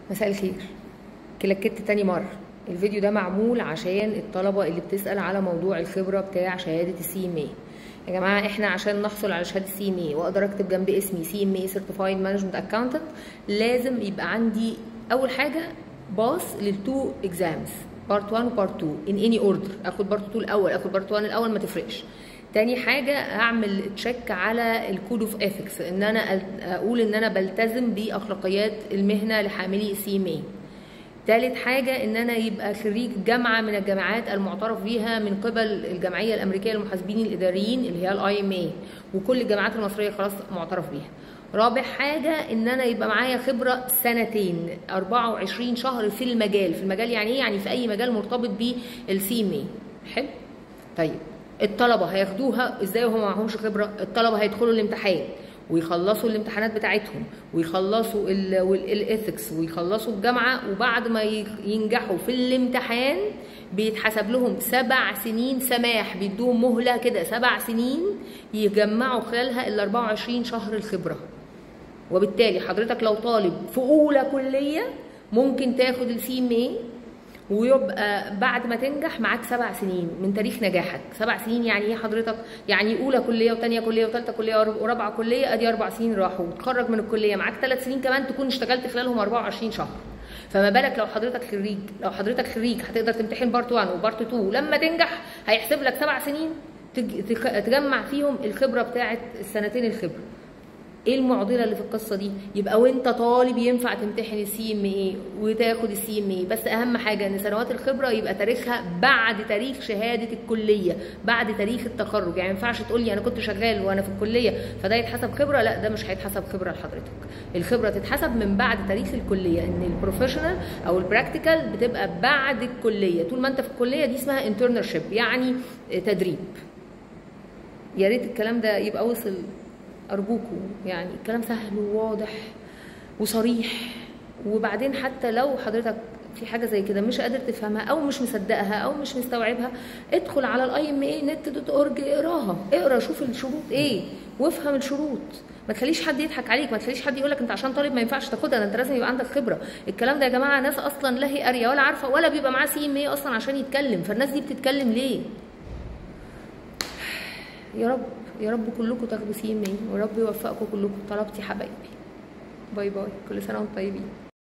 مساء الخير كلكت تاني مرة الفيديو ده معمول عشان الطلبة اللي بتسأل على موضوع الخبرة بتاع شهادة السي ام اي يا جماعة احنا عشان نحصل على شهادة السي ام اي واقدر اكتب جنب اسمي سي ام اي سيرتيفايد مانجمنت اكاونتنت لازم يبقى عندي اول حاجة باص للتو اكزامز بارت 1 وبارت 2 ان اني اوردر اخد بارت 2 الاول اخد بارت 1 الاول ما تفرقش تاني حاجة اعمل تشيك على الكود اوف اثكس ان انا اقول ان انا بلتزم باخلاقيات المهنة لحاملي السي ام اي تالت حاجة ان انا يبقى خريج جامعة من الجامعات المعترف بيها من قبل الجمعية الامريكية للمحاسبين الاداريين اللي هي الاي ام اي وكل الجامعات المصرية خلاص معترف بيها رابع حاجة ان انا يبقى معايا خبرة سنتين 24 شهر في المجال في المجال يعني ايه يعني في اي مجال مرتبط بالسي ام اي حلو طيب الطلبة هياخدوها ازاي وهم معهمش خبرة الطلبة هيدخلوا الامتحان ويخلصوا الامتحانات بتاعتهم ويخلصوا الاثكس ويخلصوا الجامعه وبعد ما ينجحوا في الامتحان بيتحسب لهم سبع سنين سماح بيدوهم مهله كده سبع سنين يجمعوا خلالها ال 24 شهر الخبره وبالتالي حضرتك لو طالب في اولى كليه ممكن تاخد السي ام اي ويبقى بعد ما تنجح معاك سبع سنين من تاريخ نجاحك سبع سنين يعني ايه حضرتك يعني اولى كليه وثانيه كليه وثالثه كليه ورابعه كليه ادي اربع سنين راحوا وتخرج من الكليه معاك ثلاث سنين كمان تكون اشتغلت خلالهم 24 شهر فما بالك لو حضرتك خريج لو حضرتك خريج هتقدر تمتحن بارت 1 وبارت 2 ولما تنجح هيحسب لك سبع سنين تجمع فيهم الخبره بتاعه السنتين الخبره ايه المعضله اللي في القصه دي يبقى وانت طالب ينفع تمتحن السي ام اي وتاخد السي ام اي بس اهم حاجه ان سنوات الخبره يبقى تاريخها بعد تاريخ شهاده الكليه بعد تاريخ التخرج يعني ما ينفعش تقول لي انا كنت شغال وانا في الكليه فده يتحسب خبره لا ده مش هيتحسب خبره لحضرتك الخبره تتحسب من بعد تاريخ الكليه ان البروفيشنال او البراكتيكال بتبقى بعد الكليه طول ما انت في الكليه دي اسمها انترنشيب يعني تدريب يا ريت الكلام ده يبقى وصل ارجوكم يعني الكلام سهل وواضح وصريح وبعدين حتى لو حضرتك في حاجه زي كده مش قادر تفهمها او مش مصدقها او مش مستوعبها ادخل على الاي ام اي نت دوت اورج اقراها اقرا شوف الشروط ايه وافهم الشروط ما تخليش حد يضحك عليك ما تخليش حد يقول لك انت عشان طالب ما ينفعش تاخدها ده انت لازم يبقى عندك خبره الكلام ده يا جماعه ناس اصلا لا هي قاريه ولا عارفه ولا بيبقى معاه سي ام اي اصلا عشان يتكلم فالناس دي بتتكلم ليه يا رب يا رب كلكم تاخدوا سي ام اي ورب يوفقكم كلكم طلبتي حبايبي باي باي كل سنه وانتم طيبين